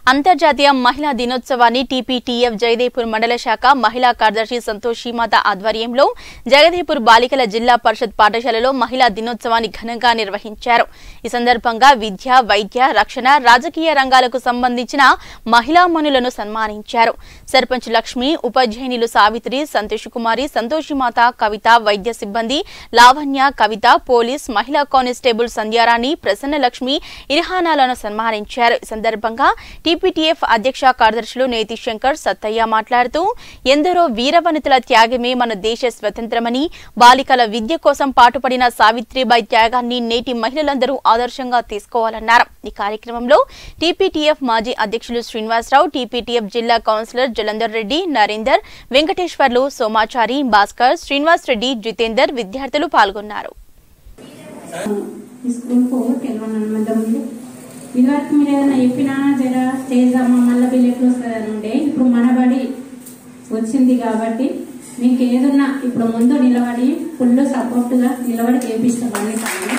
అంతర్జాతీయ మహిళా దినోత్సవాన్ని టీపీటీఎఫ్ జగదేపూర్ మండల శాఖ మహిళా కార్యదర్శి సంతోష్ మాత ఆధ్వర్యంలో జగదేపూర్ బాలికల జిల్లా పరిషత్ పాఠశాలలో మహిళా దినోత్సవాన్ని ఘనంగా నిర్వహించారు ఈ సందర్భంగా విద్య వైద్య రక్షణ రాజకీయ రంగాలకు సంబంధించిన మహిళా మనులను సన్మానించారు సర్పంచ్ లక్ష్మి ఉపాధ్యాయునిలు సావిత్రి సంతోష్ కుమారి సంతోషిమాత కవిత వైద్య సిబ్బంది లావణ్య కవిత పోలీస్ మహిళా కానిస్టేబుల్ సంధ్యారాణి ప్రసన్న లక్ష్మి ఇర్హానాలను సన్మానించారు ఈ సందర్భంగా టీపీటీఎఫ్ అధ్యక్ష కార్యదర్శులు నేతి శంకర్ సత్తయ్య మాట్లాడుతూ ఎందరో వీరవనితల త్యాగమే మన దేశ స్వతంత్రమని బాలికల విద్య కోసం పాటుపడిన సావిత్రిబాయి త్యాగాన్ని నేటి మహిళలందరూ ఆదర్శంగా తీసుకోవాలన్నారు ఈ కార్యక్రమంలో టీపీటీఎఫ్ మాజీ అధ్యక్షులు శ్రీనివాసరావు టీపీటీఎఫ్ జిల్లా కౌన్సిలర్ జలంధర్ రెడ్డి నరేందర్ వెంకటేశ్వర్లు సోమాచారి భాస్కర్ శ్రీనివాస్ రెడ్డి జితేందర్ విద్యార్థులు పాల్గొన్నారు స్కూల్కు తెలియను మధ్యలో ఇదివరకు మీరు ఏదైనా చెప్పినా జర స్టేజ్ అమ్మ మళ్ళీ బిల్ ఎట్లా వస్తుంది అని ఉండే ఇప్పుడు మనబడి వచ్చింది కాబట్టి మీకు ఏదున్నా ఇప్పుడు ముందు నిలబడి ఫుల్ సపోర్ట్గా నిలబడి చేపిస్తామని కానీ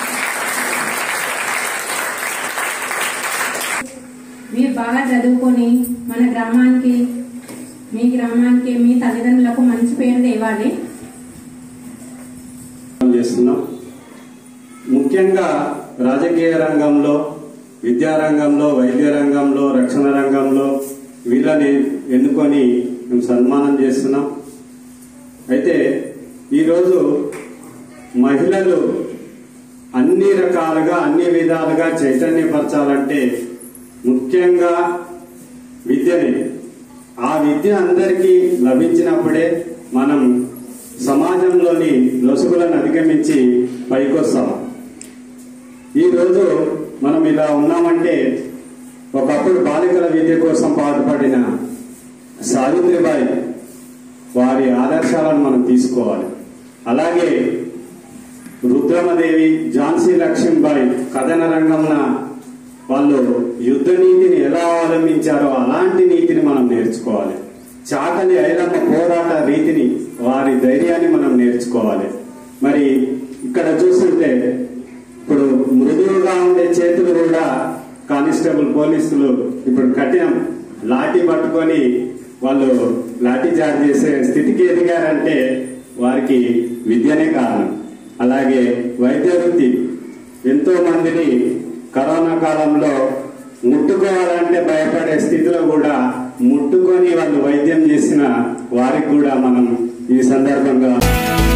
మీరు బాగా చదువుకొని మన గ్రామానికి మీ గ్రామానికి మీ తల్లిదండ్రులకు మంచి పేరు తేవాలి చేస్తున్నాం ముఖ్యంగా రాజకీయ రంగంలో విద్యా రంగంలో వైద్య రంగంలో రక్షణ రంగంలో వీళ్ళని ఎన్నుకొని మేము సన్మానం చేస్తున్నాం అయితే ఈరోజు మహిళలు అన్ని రకాలుగా అన్ని విధాలుగా చైతన్యపరచాలంటే ముఖ్యంగా విద్యని ఆ విద్య అందరికీ లభించినప్పుడే మనం సమాజంలోని లొసుగులను అధిగమించి పైకొస్తాం ఈరోజు మనం ఇలా ఉన్నామంటే ఒకప్పుడు బాలికల విద్య కోసం పాటుపడిన సావిత్రిబాయి వారి ఆదర్శాలను మనం తీసుకోవాలి అలాగే రుద్రమదేవి ఝాన్సీ లక్ష్మీబాయి కథన రంగంన వాళ్ళు యుద్ధ నీతిని ఎలా అవలంబించారో అలాంటి నీతిని మనం నేర్చుకోవాలి చాకలి ఐలమ్మ పోరాట రీతిని వారి ధైర్యాన్ని మనం నేర్చుకోవాలి మరి ఇక్కడ చూస్తుంటే ఇప్పుడు మృదువుగా ఉండే చేతులు కూడా కానిస్టేబుల్ పోలీసులు ఇప్పుడు కఠినం లాఠీ పట్టుకొని వాళ్ళు లాఠీ చార్జ్ చేసే స్థితికి ఎదిగారంటే వారికి విద్యనే కారణం అలాగే వైద్య వృత్తి ఎంతో మందిని కరోనా కాలంలో ముట్టుకోవాలంటే భయపడే స్థితిలో కూడా ముట్టుకొని వాళ్ళు వైద్యం చేసిన వారికి కూడా మనం ఈ సందర్భంగా